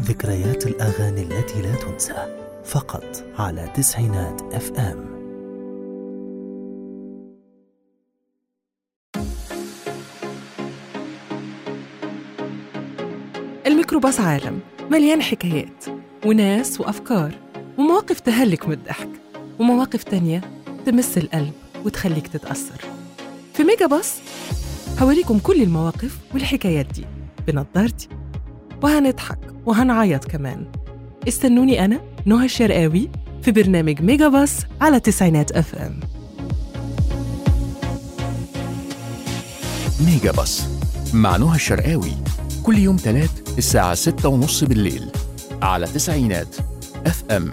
ذكريات الأغاني التي لا تنسى فقط على تسعينات اف ام الميكروباص عالم مليان حكايات وناس وأفكار ومواقف تهلك من الضحك ومواقف تانية تمس القلب وتخليك تتأثر في ميجا باص هوريكم كل المواقف والحكايات دي بنضارتي وهنضحك وهنعيط كمان استنوني أنا نهى الشرقاوي في برنامج ميجا باص على تسعينات اف ام ميجا باص مع نهى الشرقاوي كل يوم تلات الساعة ستة ونص بالليل على تسعينات اف ام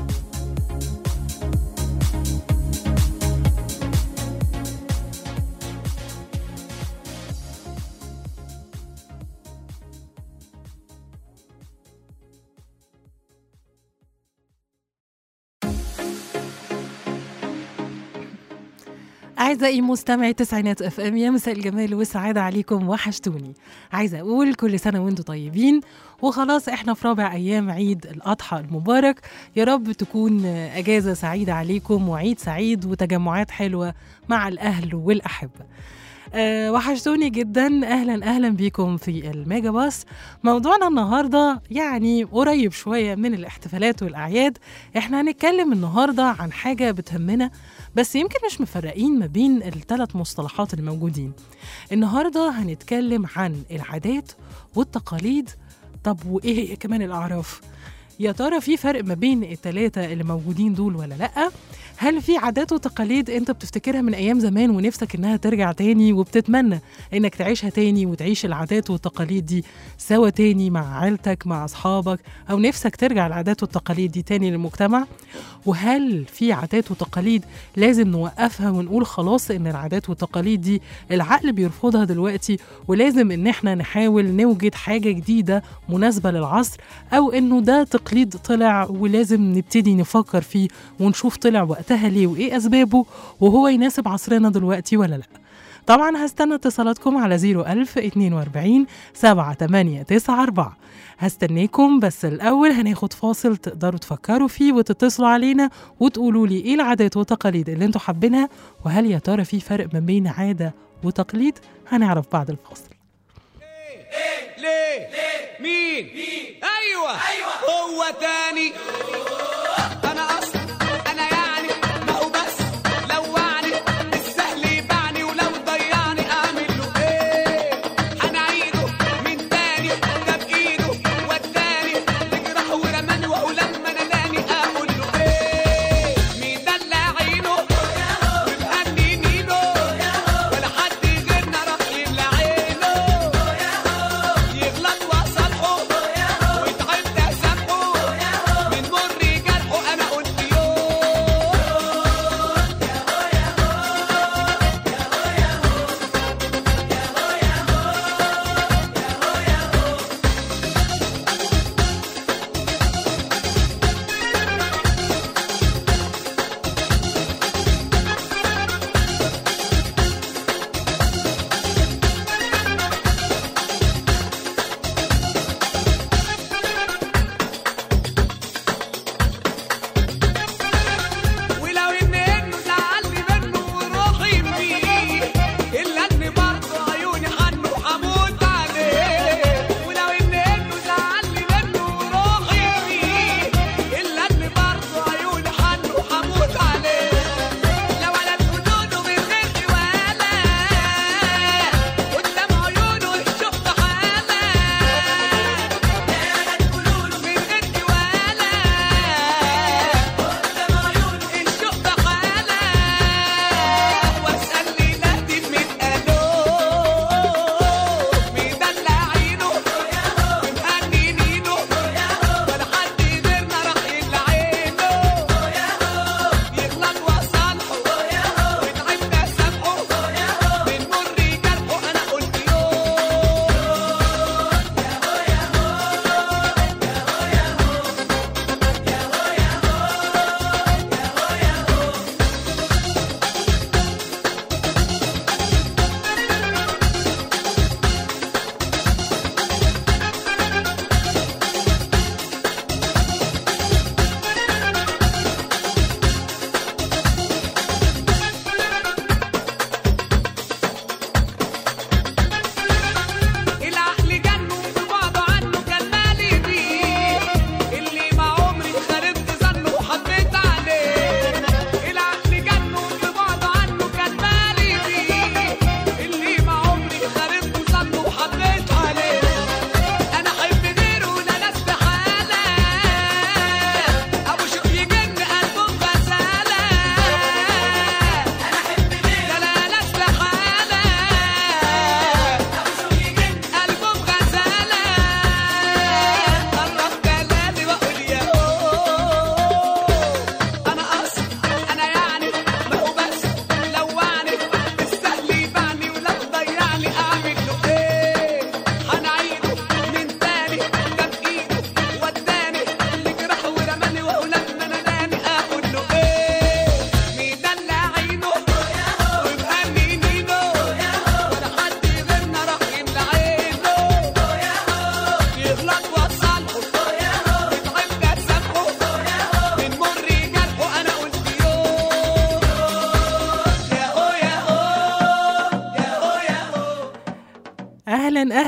أعزائي مستمعي تسعينات اف ام يا مساء الجمال والسعادة عليكم وحشتوني عايزة أقول كل سنة وانتم طيبين وخلاص احنا في رابع أيام عيد الأضحى المبارك يا رب تكون أجازة سعيدة عليكم وعيد سعيد وتجمعات حلوة مع الأهل والأحبة أه وحشتوني جدا اهلا اهلا بيكم في الميجا باص موضوعنا النهارده يعني قريب شويه من الاحتفالات والاعياد احنا هنتكلم النهارده عن حاجه بتهمنا بس يمكن مش مفرقين ما بين الثلاث مصطلحات الموجودين النهارده هنتكلم عن العادات والتقاليد طب وايه هي كمان الاعراف يا ترى في فرق ما بين التلاتة اللي موجودين دول ولا لأ؟ هل في عادات وتقاليد انت بتفتكرها من ايام زمان ونفسك انها ترجع تاني وبتتمنى انك تعيشها تاني وتعيش العادات والتقاليد دي سوا تاني مع عيلتك مع اصحابك او نفسك ترجع العادات والتقاليد دي تاني للمجتمع وهل في عادات وتقاليد لازم نوقفها ونقول خلاص ان العادات والتقاليد دي العقل بيرفضها دلوقتي ولازم ان احنا نحاول نوجد حاجه جديده مناسبه للعصر او انه ده تقليد طلع ولازم نبتدي نفكر فيه ونشوف طلع وقتها ليه وايه اسبابه وهو يناسب عصرنا دلوقتي ولا لا طبعا هستنى اتصالاتكم على 01000 42 7894 هستناكم بس الأول هناخد فاصل تقدروا تفكروا فيه وتتصلوا علينا وتقولوا لي إيه العادات والتقاليد اللي انتوا حابينها وهل يا ترى في فرق ما بين عادة وتقليد هنعرف بعد الفاصل ليه؟ ليه؟ مين؟ مين؟ ايوه ايوه هو تاني انا اصلا انا يعني ما هو بس لوعني السهل يبعني ولو ضيعني اعمل له ايه؟ هنعيده من تاني ده بايده وداني لجراح ورماني وهو لما ناداني اقول له ايه؟ مين ده اللي عينه ومهني مينه ولا حد غيرنا راح يملى عينه يغلط واصلحه وتعبت اسامحه من مر جرح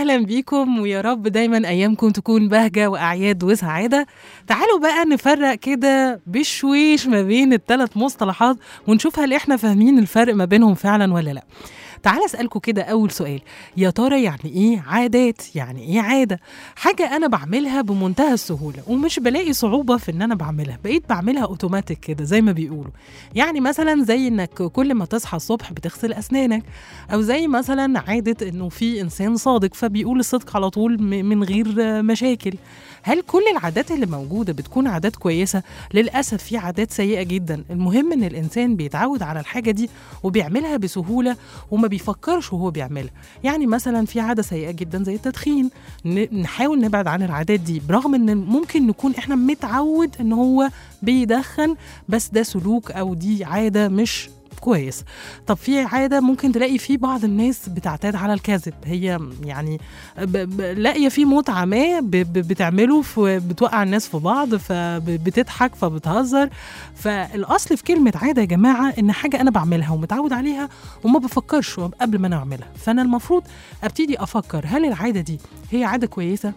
اهلا بيكم ويا رب دايما ايامكم تكون بهجه واعياد وسعاده تعالوا بقى نفرق كده بشويش ما بين الثلاث مصطلحات ونشوف هل احنا فاهمين الفرق ما بينهم فعلا ولا لا تعال اسالكم كده اول سؤال يا ترى يعني ايه عادات يعني ايه عاده حاجه انا بعملها بمنتهى السهوله ومش بلاقي صعوبه في ان انا بعملها بقيت بعملها اوتوماتيك كده زي ما بيقولوا يعني مثلا زي انك كل ما تصحى الصبح بتغسل اسنانك او زي مثلا عاده انه في انسان صادق فبيقول الصدق على طول م- من غير آه، مشاكل هل كل العادات اللي موجوده بتكون عادات كويسه للاسف في عادات سيئه جدا المهم ان الانسان بيتعود على الحاجه دي وبيعملها بسهوله وما بيفكرش وهو بيعملها يعني مثلا في عاده سيئه جدا زي التدخين ن- نحاول نبعد عن العادات دي برغم ان ممكن نكون احنا متعود ان هو بيدخن بس ده سلوك او دي عاده مش كويس طب في عاده ممكن تلاقي في بعض الناس بتعتاد على الكذب هي يعني ب- ب- لاقيه في متعه ما ب- ب- بتعمله في بتوقع الناس في بعض فبتضحك فبتهزر فالاصل في كلمه عاده يا جماعه ان حاجه انا بعملها ومتعود عليها وما بفكرش قبل ما انا اعملها فانا المفروض ابتدي افكر هل العاده دي هي عاده كويسه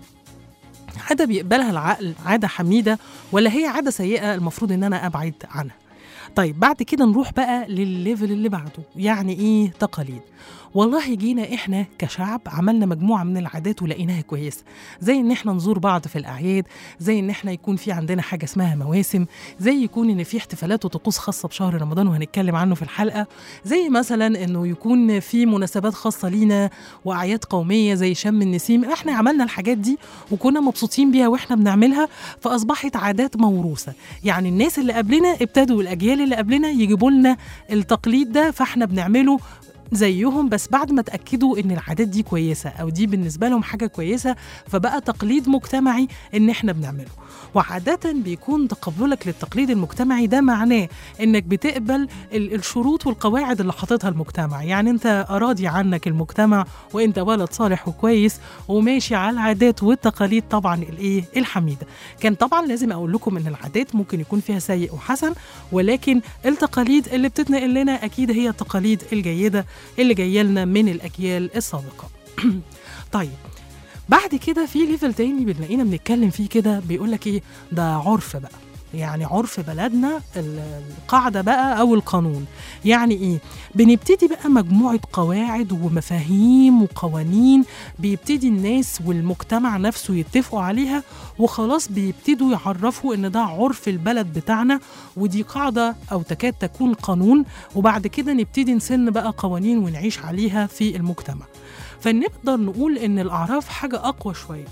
عاده بيقبلها العقل عاده حميده ولا هي عاده سيئه المفروض ان انا ابعد عنها طيب بعد كده نروح بقى للليفل اللي بعده يعني ايه تقاليد والله جينا احنا كشعب عملنا مجموعه من العادات ولقيناها كويسه زي ان احنا نزور بعض في الاعياد زي ان احنا يكون في عندنا حاجه اسمها مواسم زي يكون ان في احتفالات وطقوس خاصه بشهر رمضان وهنتكلم عنه في الحلقه زي مثلا انه يكون في مناسبات خاصه لينا واعياد قوميه زي شم النسيم احنا عملنا الحاجات دي وكنا مبسوطين بيها واحنا بنعملها فاصبحت عادات موروثه يعني الناس اللي قبلنا ابتدوا الاجيال اللي قبلنا يجيبوا لنا التقليد ده فاحنا بنعمله زيهم بس بعد ما اتاكدوا ان العادات دي كويسه او دي بالنسبه لهم حاجه كويسه فبقى تقليد مجتمعي ان احنا بنعمله وعاده بيكون تقبلك للتقليد المجتمعي ده معناه انك بتقبل ال- الشروط والقواعد اللي حاططها المجتمع يعني انت راضي عنك المجتمع وانت ولد صالح وكويس وماشي على العادات والتقاليد طبعا الايه الحميده كان طبعا لازم اقول لكم ان العادات ممكن يكون فيها سيء وحسن ولكن التقاليد اللي بتتنقل لنا اكيد هي التقاليد الجيده اللي جايه لنا من الاجيال السابقه طيب بعد كده في ليفل تاني بنلاقينا بنتكلم فيه كده بيقول لك ايه ده عرف بقى يعني عرف بلدنا ال- القاعدة بقى أو القانون يعني إيه؟ بنبتدي بقى مجموعة قواعد ومفاهيم وقوانين بيبتدي الناس والمجتمع نفسه يتفقوا عليها وخلاص بيبتدوا يعرفوا إن ده عرف البلد بتاعنا ودي قاعدة أو تكاد تكون قانون وبعد كده نبتدي نسن بقى قوانين ونعيش عليها في المجتمع فنقدر نقول إن الأعراف حاجة أقوى شوية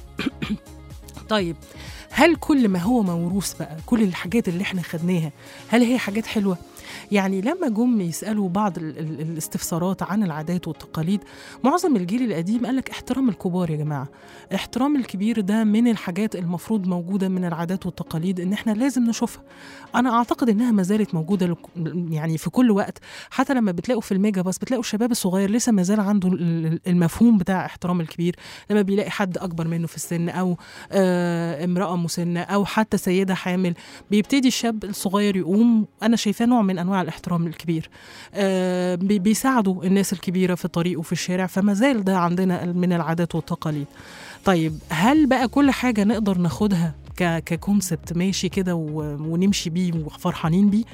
طيب هل كل ما هو موروث بقى كل الحاجات اللي احنا خدناها هل هي حاجات حلوه يعني لما جم يسالوا بعض ال- ال- الاستفسارات عن العادات والتقاليد معظم الجيل القديم قال لك احترام الكبار يا جماعه احترام الكبير ده من الحاجات المفروض موجوده من العادات والتقاليد ان احنا لازم نشوفها انا اعتقد انها ما زالت موجوده لك- يعني في كل وقت حتى لما بتلاقوا في الميجا باص بتلاقوا الشباب الصغير لسه ما زال عنده ال- ال- المفهوم بتاع احترام الكبير لما بيلاقي حد اكبر منه في السن او آه امراه مسنه او حتى سيده حامل بيبتدي الشاب الصغير يقوم انا شايفاه نوع من انواع الاحترام الكبير آه بي- بيساعدوا الناس الكبيره في الطريق وفي الشارع فما زال ده عندنا من العادات والتقاليد طيب هل بقى كل حاجه نقدر ناخدها ك ككونسبت ماشي كده و- ونمشي بيه وفرحانين بيه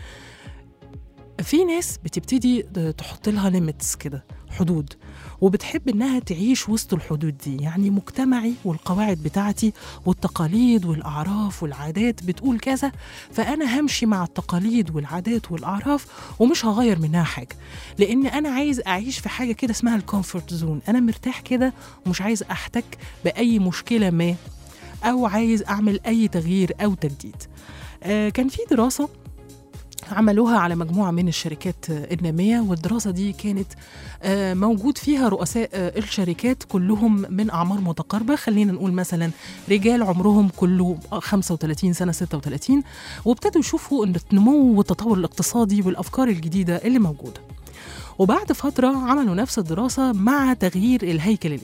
في ناس بتبتدي تحط لها ليميتس كده حدود وبتحب انها تعيش وسط الحدود دي يعني مجتمعي والقواعد بتاعتي والتقاليد والاعراف والعادات بتقول كذا فانا همشي مع التقاليد والعادات والاعراف ومش هغير منها حاجه لان انا عايز اعيش في حاجه كده اسمها الكومفورت زون انا مرتاح كده ومش عايز احتك باي مشكله ما او عايز اعمل اي تغيير او تجديد آه كان في دراسه عملوها على مجموعة من الشركات آه، النامية والدراسة دي كانت آه، موجود فيها رؤساء آه، الشركات كلهم من أعمار متقاربة خلينا نقول مثلا رجال عمرهم كله 35 سنة 36 وابتدوا يشوفوا أن النمو والتطور الاقتصادي والأفكار الجديدة اللي موجودة وبعد فترة عملوا نفس الدراسة مع تغيير الهيكل الإداري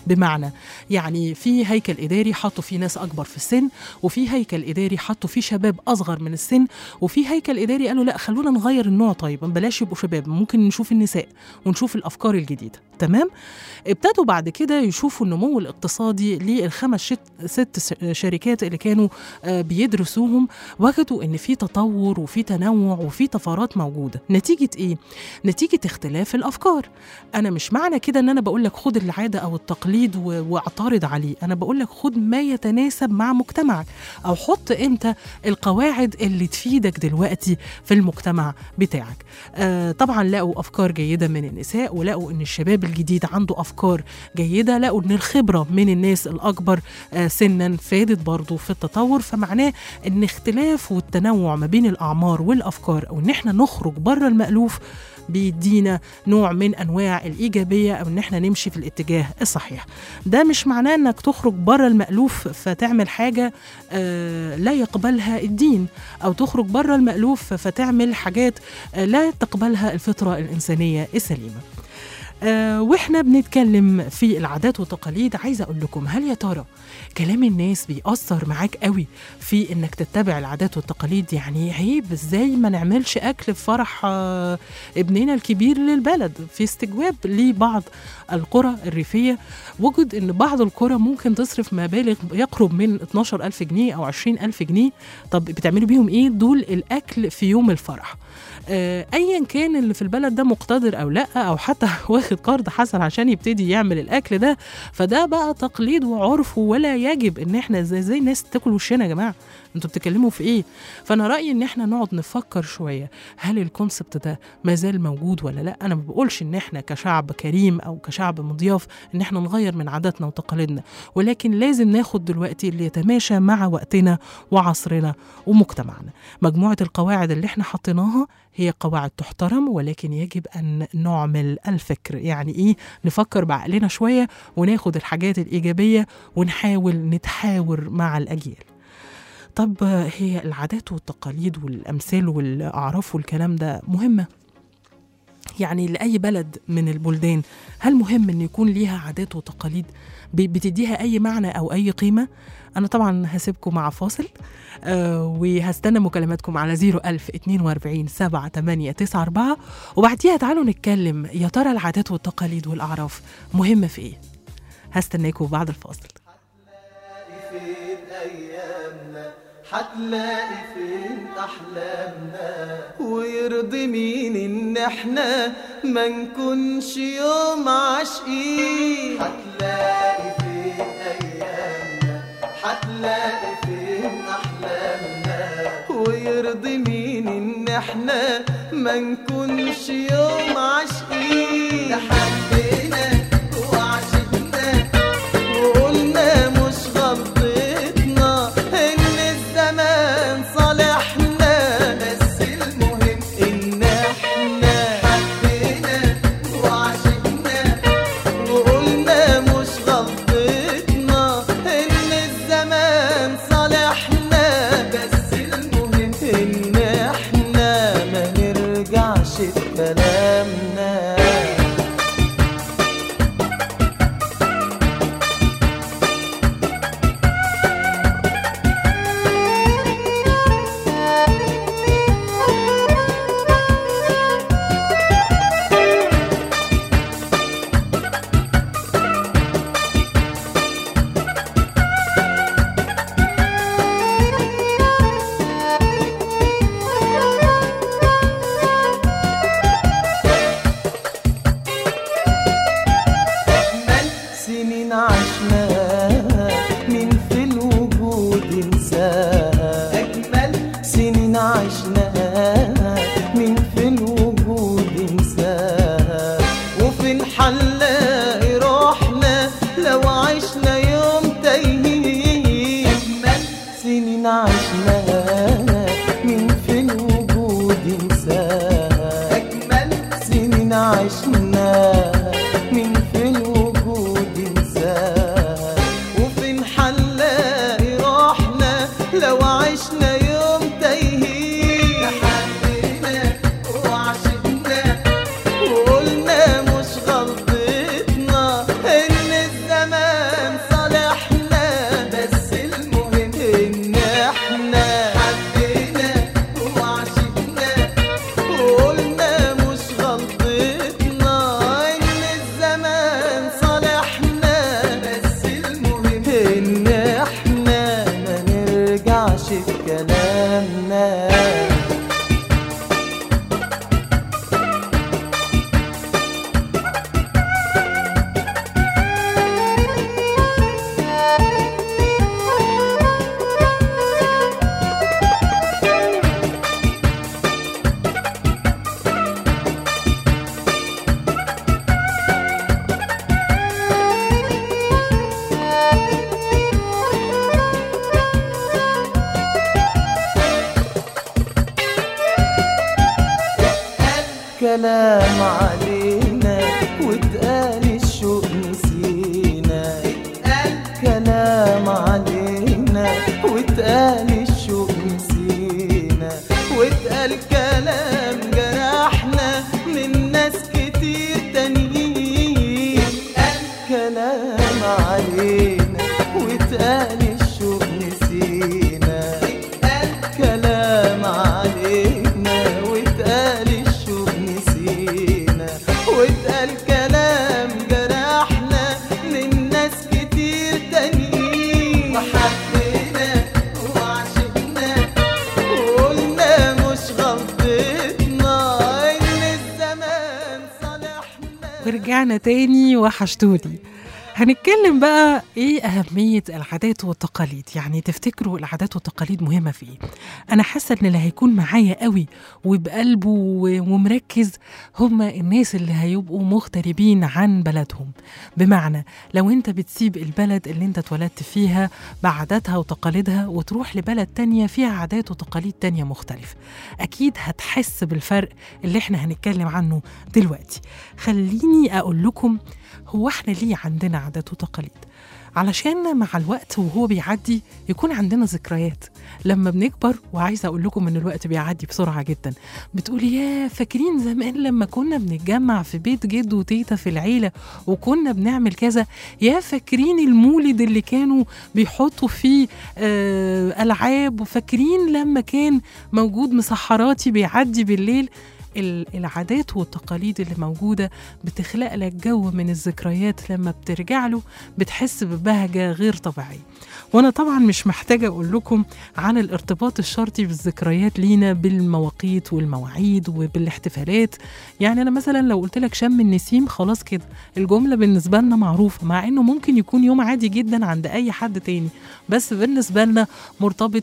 بمعنى يعني في هيكل اداري حطوا فيه ناس اكبر في السن وفي هيكل اداري حطوا فيه شباب اصغر من السن وفي هيكل اداري قالوا لا خلونا نغير النوع طيب بلاش يبقوا شباب ممكن نشوف النساء ونشوف الافكار الجديده تمام ابتدوا بعد كده يشوفوا النمو الاقتصادي للخمس شت ست س- شركات اللي كانوا آه، بيدرسوهم وجدوا ان في تطور وفي تنوع وفي طفرات موجوده نتيجه ايه نتيجه اختلاف الافكار انا مش معنى كده ان انا بقول لك خد العاده او التقليد و- واعترض عليه انا بقول لك خد ما يتناسب مع مجتمعك او حط امتى القواعد اللي تفيدك دلوقتي في المجتمع بتاعك آه طبعا لقوا افكار جيده من النساء ولقوا ان الشباب الجديد عنده افكار جيده لقوا ان الخبره من الناس الاكبر آه سنا فادت برضه في التطور فمعناه ان اختلاف والتنوع ما بين الاعمار والافكار او ان احنا نخرج بره المالوف بيدينا نوع من انواع الايجابيه او ان احنا نمشي في الاتجاه الصحيح ده مش معناه انك تخرج بره المالوف فتعمل حاجه آه لا يقبلها الدين او تخرج بره المالوف فتعمل حاجات آه لا تقبلها الفطره الانسانيه السليمه آه واحنا بنتكلم في العادات والتقاليد عايزه اقول لكم هل يا ترى كلام الناس بيأثر معاك قوي في انك تتبع العادات والتقاليد يعني عيب ازاي ما نعملش اكل في فرح آه ابننا الكبير للبلد في استجواب لبعض القرى الريفيه وجد ان بعض القرى ممكن تصرف مبالغ يقرب من 12000 جنيه او 20000 جنيه طب بتعملوا بيهم ايه دول الاكل في يوم الفرح آه، ايا كان اللي في البلد ده مقتدر او لا او حتى واخد قرض حسن عشان يبتدي يعمل الاكل ده فده بقى تقليد وعرف ولا يجب ان احنا زي زي الناس تاكل وشنا يا جماعه انتوا بتتكلموا في ايه فانا رايي ان احنا نقعد نفكر شويه هل الكونسبت ده ما زال موجود ولا لا انا ما بقولش ان احنا كشعب كريم او كشعب مضياف ان احنا نغير من عاداتنا وتقاليدنا ولكن لازم ناخد دلوقتي اللي يتماشى مع وقتنا وعصرنا ومجتمعنا مجموعه القواعد اللي احنا حطيناها هي قواعد تحترم ولكن يجب ان نعمل الفكر يعني ايه نفكر بعقلنا شويه وناخد الحاجات الايجابيه ونحاول نتحاور مع الاجيال طب هي العادات والتقاليد والامثال والاعراف والكلام ده مهمه يعني لاي بلد من البلدان هل مهم ان يكون ليها عادات وتقاليد ب- بتديها اي معنى او اي قيمه انا طبعا هسيبكم مع فاصل آه وهستنى مكالماتكم على 01000 42 7 8 9 4 وبعديها تعالوا نتكلم يا ترى العادات والتقاليد والاعراف مهمه في ايه هستناكم بعد الفاصل فين ايامنا هتلاقي فين احلامنا ويرضي مين ان احنا ما نكونش يوم عاشقين هتلاقي فين ايامنا هتلاقي فين احلامنا ويرضي مين ان احنا ما نكونش يوم عاشقين ده حبينا وعشقنا وقلنا مش غلطتنا ان الزمان صالحنا بس المهم ان احنا حبينا وعشقنا وقلنا مش غلطتنا ان الزمان صالحنا بس المهم ان احنا ما نرجعش في كلامنا كلام علينا واتقال الشوق نسينا اتقال كلام علينا واتقال الشوق نسينا واتقال كلام جرحنا من ناس كتير تانيين اتقال كلام علينا واتقال الشوق نسينا اتقال كلام علينا واتقال الشوق نسينا واتقال كلام جرحنا من ناس كتير تانيين وحبينا وعشقنا وقلنا مش غلطتنا ان الزمان صالحنا ورجعنا تاني وحشتوني هنتكلم بقى ايه أهمية العادات والتقاليد يعني تفتكروا العادات والتقاليد مهمة في ايه أنا حاسة إن اللي هيكون معايا قوي وبقلبه و- ومركز هما الناس اللي هيبقوا مغتربين عن بلدهم بمعنى لو انت بتسيب البلد اللي انت اتولدت فيها بعاداتها وتقاليدها وتروح لبلد تانية فيها عادات وتقاليد تانية مختلفة أكيد هتحس بالفرق اللي احنا هنتكلم عنه دلوقتي خليني أقول لكم هو احنا ليه عندنا عادات وتقاليد علشان مع الوقت وهو بيعدي يكون عندنا ذكريات لما بنكبر وعايزه اقول لكم ان الوقت بيعدي بسرعه جدا بتقولي يا فاكرين زمان لما كنا بنتجمع في بيت جد وتيتا في العيله وكنا بنعمل كذا يا فاكرين المولد اللي كانوا بيحطوا فيه آه العاب وفاكرين لما كان موجود مسحراتي بيعدي بالليل ال- العادات والتقاليد اللي موجودة بتخلق لك جو من الذكريات لما بترجع له بتحس ببهجة غير طبيعية وأنا طبعا مش محتاجة أقول لكم عن الارتباط الشرطي بالذكريات لينا بالمواقيت والمواعيد وبالاحتفالات يعني أنا مثلا لو قلت لك شم النسيم خلاص كده الجملة بالنسبة لنا معروفة مع إنه ممكن يكون يوم عادي جدا عند أي حد تاني بس بالنسبة لنا مرتبط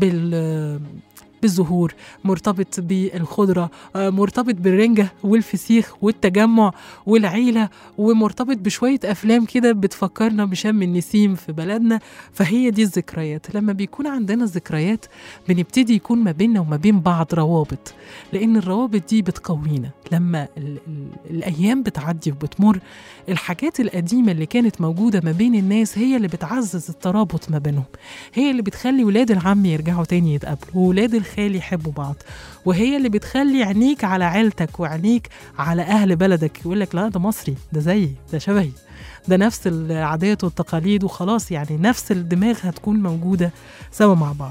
بال بالزهور مرتبط بالخضرة آه، مرتبط بالرنجة والفسيخ والتجمع والعيلة ومرتبط بشوية أفلام كده بتفكرنا بشم النسيم في بلدنا فهي دي الذكريات لما بيكون عندنا ذكريات بنبتدي يكون ما بيننا وما بين بعض روابط لأن الروابط دي بتقوينا لما ال ال الأيام بتعدي وبتمر الحاجات القديمة اللي كانت موجودة ما بين الناس هي اللي بتعزز الترابط ما بينهم هي اللي بتخلي ولاد العم يرجعوا تاني يتقابلوا وولاد الخال يحبوا بعض وهي اللي بتخلي عينيك على عيلتك وعينيك على أهل بلدك يقول لك لا ده مصري ده زيي ده شبهي ده نفس العادات والتقاليد وخلاص يعني نفس الدماغ هتكون موجودة سوا مع بعض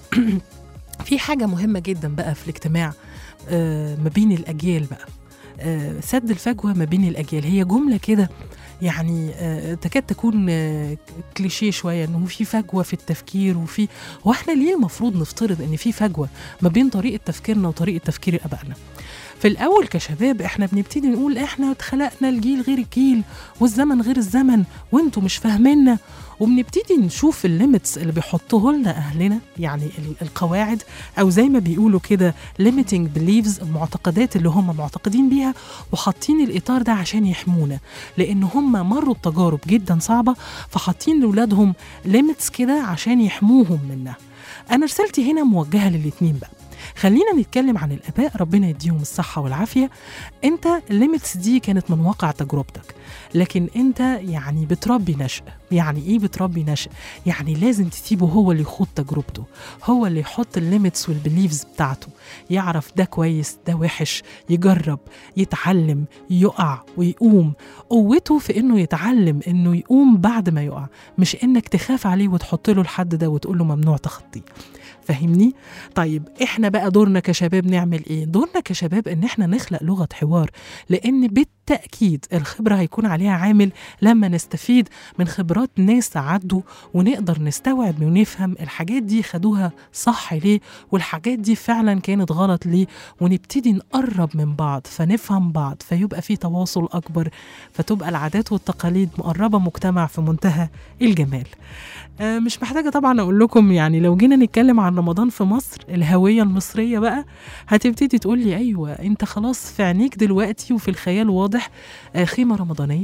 في حاجة مهمة جدا بقى في الاجتماع آه، ما بين الأجيال بقى آه، سد الفجوة ما بين الأجيال هي جملة كده يعني آه، تكاد تكون آه، كليشيه شوية إنه في فجوة في التفكير وفي هو إحنا ليه المفروض نفترض إن في فجوة ما بين طريقة تفكيرنا وطريقة تفكير آبائنا في الأول كشباب إحنا بنبتدي نقول إحنا اتخلقنا الجيل غير الجيل والزمن غير الزمن وانتوا مش فاهميننا وبنبتدي نشوف الليميتس اللي بيحطوه لنا اهلنا يعني ال- القواعد او زي ما بيقولوا كده limiting beliefs المعتقدات اللي هم معتقدين بيها وحاطين الاطار ده عشان يحمونا لان هم مروا بتجارب جدا صعبه فحاطين لاولادهم ليميتس كده عشان يحموهم منها انا رسالتي هنا موجهه للاتنين بقى خلينا نتكلم عن الاباء ربنا يديهم الصحه والعافيه انت الليميتس دي كانت من واقع تجربتك لكن انت يعني بتربي نشأ يعني ايه بتربي نشأ يعني لازم تسيبه هو اللي يخوض تجربته هو اللي يحط الليميتس والبليفز بتاعته يعرف ده كويس ده وحش يجرب يتعلم يقع ويقوم قوته في انه يتعلم انه يقوم بعد ما يقع مش انك تخاف عليه وتحط له الحد ده وتقول له ممنوع تخطيه فاهمني طيب احنا بقى دورنا كشباب نعمل ايه دورنا كشباب ان احنا نخلق لغه حوار لان بالتاكيد الخبره هيكون عليها عامل لما نستفيد من خبرات ناس عدوا ونقدر نستوعب ونفهم الحاجات دي خدوها صح ليه والحاجات دي فعلا كانت غلط ليه ونبتدي نقرب من بعض فنفهم بعض فيبقى في تواصل اكبر فتبقى العادات والتقاليد مقربه مجتمع في منتهى الجمال آه، مش محتاجة طبعا أقول لكم يعني لو جينا نتكلم عن رمضان في مصر الهوية المصرية بقى هتبتدي تقول لي أيوة أنت خلاص في عينيك دلوقتي وفي الخيال واضح آه، خيمة رمضانية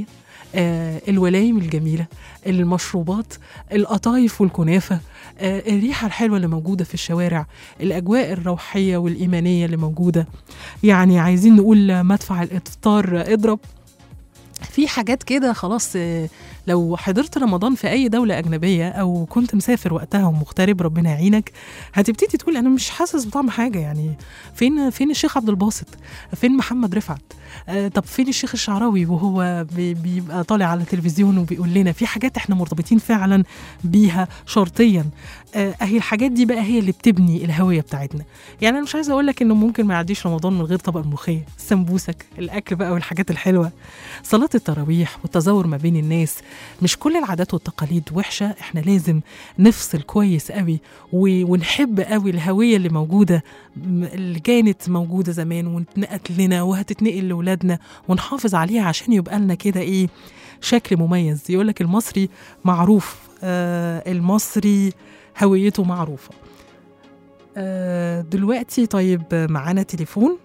آه الولايم الجميله المشروبات القطايف والكنافه آه الريحه الحلوه اللي موجوده في الشوارع الاجواء الروحيه والايمانيه اللي موجوده يعني عايزين نقول مدفع الافطار اضرب في حاجات كده خلاص آه، لو حضرت رمضان في اي دوله اجنبيه او كنت مسافر وقتها ومغترب ربنا يعينك هتبتدي تقول انا مش حاسس بطعم حاجه يعني فين فين الشيخ عبد الباسط فين محمد رفعت آه طب فين الشيخ الشعراوي وهو بي- بيبقى طالع على التلفزيون وبيقول لنا في حاجات احنا مرتبطين فعلا بيها شرطيا آه اهي الحاجات دي بقى هي اللي بتبني الهويه بتاعتنا يعني انا مش عايزه اقول لك انه ممكن ما يعديش رمضان من غير طبق الملوخيه السمبوسك الاكل بقى والحاجات الحلوه صلاه التراويح والتزاور ما بين الناس مش كل العادات والتقاليد وحشه احنا لازم نفصل كويس قوي و- ونحب قوي الهويه اللي موجوده م- اللي كانت موجوده زمان واتنقلت لنا وهتتنقل لاولادنا ونحافظ عليها عشان يبقى لنا كده ايه شكل مميز يقول لك المصري معروف آه المصري هويته معروفه آه دلوقتي طيب آه، معانا تليفون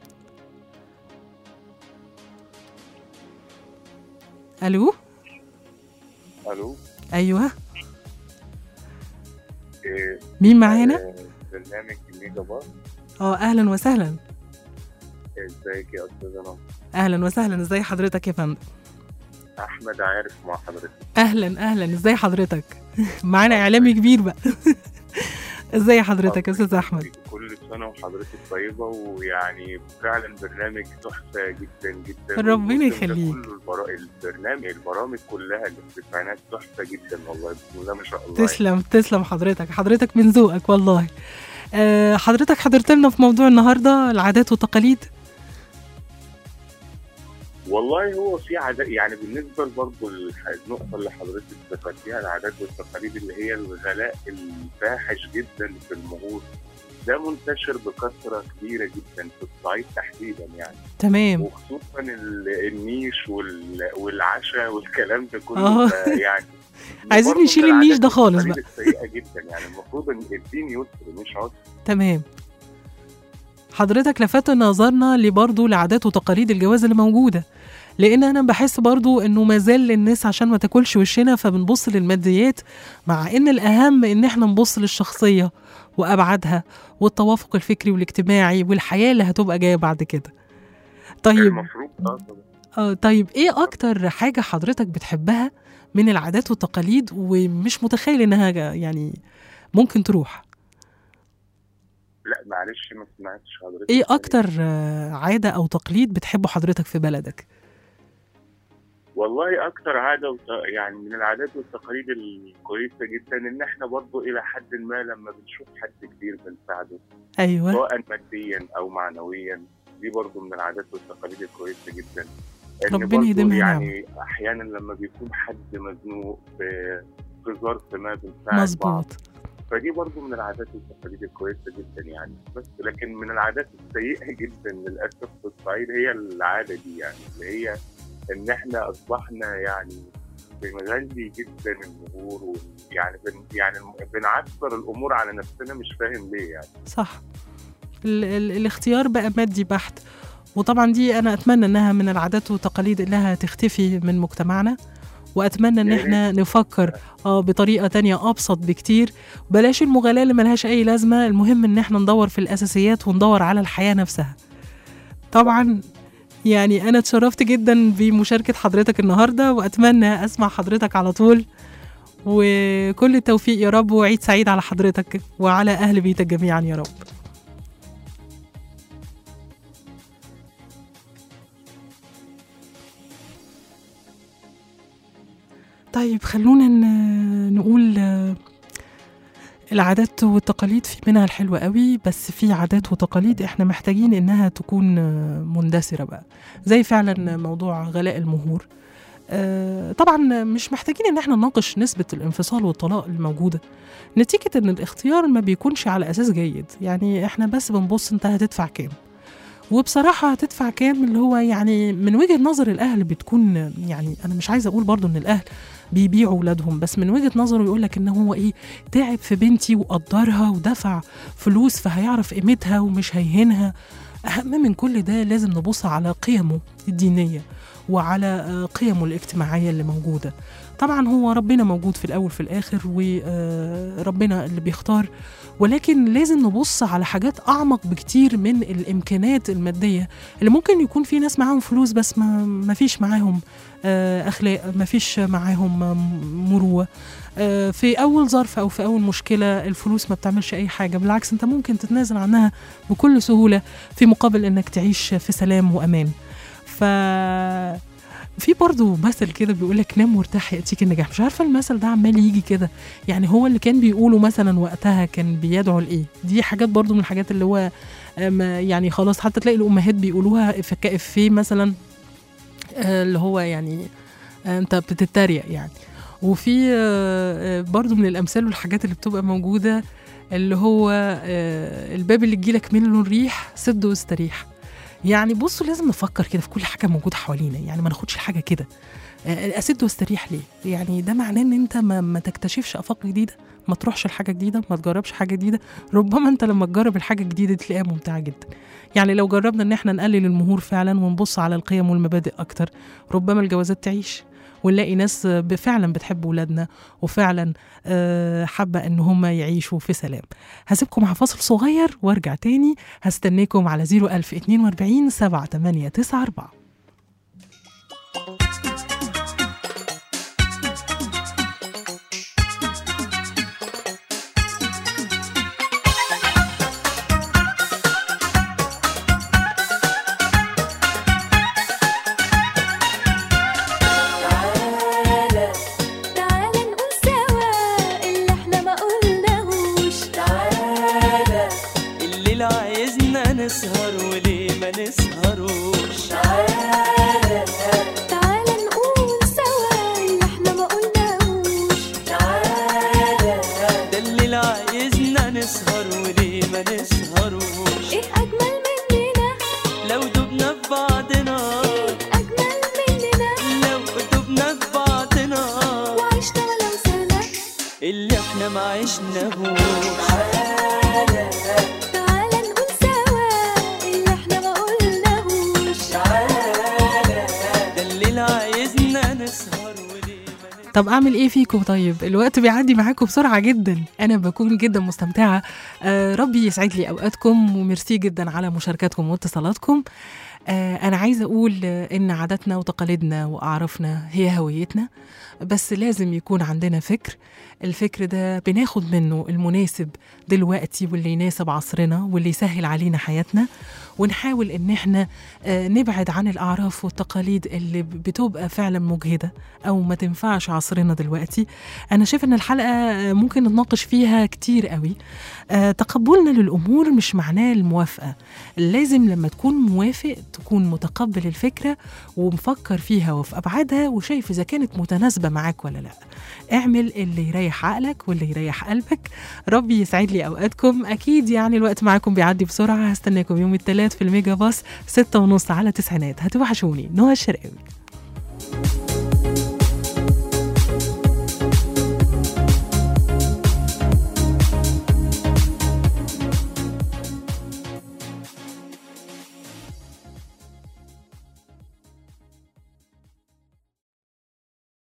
الو الو ايوه إيه مين معانا آه، برنامج الميجا بار اه اهلا وسهلا ازيك يا استاذ انا اهلا وسهلا ازي حضرتك يا فندم احمد عارف مع حضرتك اهلا اهلا ازي حضرتك معانا اعلامي كبير بقى ازي حضرتك يا استاذ احمد كل سنه وحضرتك طيبه ويعني فعلا برنامج تحفه جدا جدا ربنا والموسم ده يخليك. كله البرا... البرنامج البرامج كلها اللي في التسعينات تحفه جدا والله بسم الله ما شاء الله يعني. تسلم تسلم حضرتك حضرتك من ذوقك والله أه حضرتك حضرت لنا في موضوع النهارده العادات والتقاليد والله هو في عادات يعني بالنسبه برضه النقطه اللي حضرتك ذكرتيها العادات والتقاليد اللي هي الغلاء الفاحش جدا في المهور ده منتشر بكثره كبيره جدا في الصعيد تحديدا يعني تمام وخصوصا ال- النيش وال- والعشاء والكلام ده آه. كله ف- يعني عايزين برضه نشيل من النيش العادات ده خالص والتقاليد السيئه جدا يعني المفروض ان الدين يسر مش عسر تمام حضرتك لفت نظرنا لبرضه لعادات وتقاليد الجواز اللي موجوده لان انا بحس برضو انه ما زال الناس عشان ما تاكلش وشنا فبنبص للماديات مع ان الاهم ان احنا نبص للشخصيه وابعادها والتوافق الفكري والاجتماعي والحياه اللي هتبقى جايه بعد كده طيب المفروض اه طبعا آه طيب ايه اكتر حاجه حضرتك بتحبها من العادات والتقاليد ومش متخيل انها جا- يعني ممكن تروح لا معلش ما سمعتش حضرتك ايه اكتر آه، عاده او تقليد بتحبه حضرتك في بلدك والله اكتر عاده وت... يعني من العادات والتقاليد الكويسه جدا ان احنا برضو الى حد ما لما بنشوف حد كبير بنساعده ايوه سواء ماديا او معنويا دي برضو من العادات والتقاليد الكويسه جدا إن ربنا برضو يديمها يعني احيانا لما بيكون حد مزنوق في في ظرف ما بنساعد بعض مظبوط فدي برضو من العادات والتقاليد الكويسه جدا يعني بس لكن من العادات السيئه جدا للاسف في الصعيد هي العاده دي يعني اللي هي ان احنا اصبحنا يعني بنغلي جدا المهور و- يعني بن يعني بنعثر الامور على نفسنا مش فاهم ليه يعني صح ال ال الاختيار بقى مادي بحت وطبعا دي انا اتمنى انها من العادات والتقاليد انها تختفي من مجتمعنا واتمنى ان يا ريت. احنا نفكر اه بطريقه تانية ابسط بكتير بلاش المغالاه اللي ملهاش اي لازمه المهم ان احنا ندور في الاساسيات وندور على الحياه نفسها طبعا يعني انا اتشرفت جدا بمشاركه حضرتك النهارده واتمنى اسمع حضرتك على طول وكل التوفيق يا رب وعيد سعيد على حضرتك وعلى اهل بيتك جميعا يا رب طيب خلونا ن- نقول آه، العادات والتقاليد في منها الحلوة قوي بس في عادات وتقاليد احنا محتاجين انها تكون آه، مندثرة بقى زي فعلا موضوع غلاء المهور آه، طبعا مش محتاجين ان احنا نناقش نسبة الانفصال والطلاق الموجودة نتيجة ان الاختيار ما بيكونش على اساس جيد يعني احنا بس بنبص انت هتدفع كام وبصراحة هتدفع كام اللي هو يعني من وجهة نظر الأهل بتكون يعني أنا مش عايزة أقول برضو إن الأهل بيبيعوا ولادهم بس من وجهة نظره يقول لك إن هو إيه تعب في بنتي وقدرها ودفع فلوس فهيعرف قيمتها ومش هيهنها أهم من كل ده لازم نبص على قيمه الدينية وعلى آه، قيمه الاجتماعية اللي موجودة طبعا هو ربنا موجود في الأول في الآخر وربنا اللي بيختار ولكن لازم نبص على حاجات أعمق بكتير من الإمكانات المادية اللي ممكن يكون في ناس معاهم فلوس بس ما, ما فيش معاهم آه، أخلاق ما فيش معاهم آه، مروة آه، في أول ظرف أو في أول مشكلة الفلوس ما بتعملش أي حاجة بالعكس أنت ممكن تتنازل عنها بكل سهولة في مقابل إنك تعيش في سلام وأمان ف في برضه مثل كده بيقول لك نام مرتاح ياتيك النجاح مش عارفه المثل ده عمال يجي كده يعني هو اللي كان بيقوله مثلا وقتها كان بيدعو لايه دي حاجات برضه من الحاجات اللي هو آم، يعني خلاص حتى تلاقي الامهات بيقولوها في كافيه مثلا آه، اللي هو يعني آه، انت بتتريق يعني وفي آه، آه، برضو من الامثال والحاجات اللي بتبقى موجوده اللي هو آه، الباب اللي تجيلك منه الريح سده واستريح يعني بصوا لازم نفكر كده في كل حاجه موجوده حوالينا يعني ما ناخدش الحاجه كده آه، اسد واستريح ليه يعني ده معناه ان انت ما, ما تكتشفش افاق جديده ما تروحش لحاجه جديده ما تجربش حاجه جديده ربما انت لما تجرب الحاجه الجديده دي تلاقيها ممتعه جدا يعني لو جربنا ان احنا نقلل المهور فعلا ونبص على القيم والمبادئ اكتر ربما الجوازات تعيش ونلاقي ناس ب- فعلا بتحب ولادنا وفعلا آه، حابه ان هم يعيشوا في سلام هسيبكم مع فاصل صغير وارجع تاني هستناكم على 01042 7894 تعالى نقول سوا اللي احنا ما قلناهوش تعالى الليل عايزنا نسهر وليه ما نسهروش تعالى تعالى نقول سوا اللي احنا ما قلناهوش تعالى ده الليل عايزنا نسهر وليه ما نسهروش ايه اجمل مننا لو دبنا في بعضنا ايه اجمل مننا لو دبنا في بعضنا وعشنا ولو سنة اللي احنا ما عشناهوش تعالى نقول سوا اللي احنا ما قلناهوش ده الليل عايزنا نسهر وليه ما نسهروش طب اعمل ايه فيكم طيب الوقت بيعدي معاكم بسرعه جدا انا بكون جدا مستمتعه آه ربي يسعد لي اوقاتكم وميرسي جدا على مشاركاتكم واتصالاتكم آه انا عايزه اقول آه، ان عاداتنا وتقاليدنا واعرافنا هي هويتنا بس لازم يكون عندنا فكر الفكر ده بناخد منه المناسب دلوقتي واللي يناسب عصرنا واللي يسهل علينا حياتنا ونحاول ان احنا آه، نبعد عن الاعراف والتقاليد اللي ب- بتبقى فعلا مجهده او ما تنفعش عصرنا دلوقتي انا شايف ان الحلقه آه، ممكن نتناقش فيها كتير قوي آه، تقبلنا للامور مش معناه الموافقه لازم لما تكون موافق تكون متقبل الفكره ومفكر فيها وفي ابعادها وشايف اذا كانت متناسبه معاك ولا لا اعمل اللي يريح عقلك واللي يريح قلبك ربي يسعد لي اوقاتكم اكيد يعني الوقت معاكم بيعدي بسرعه هستناكم يوم الثلاث في الميجا باص ستة ونص على تسعينات هتوحشوني نهى الشرقاوي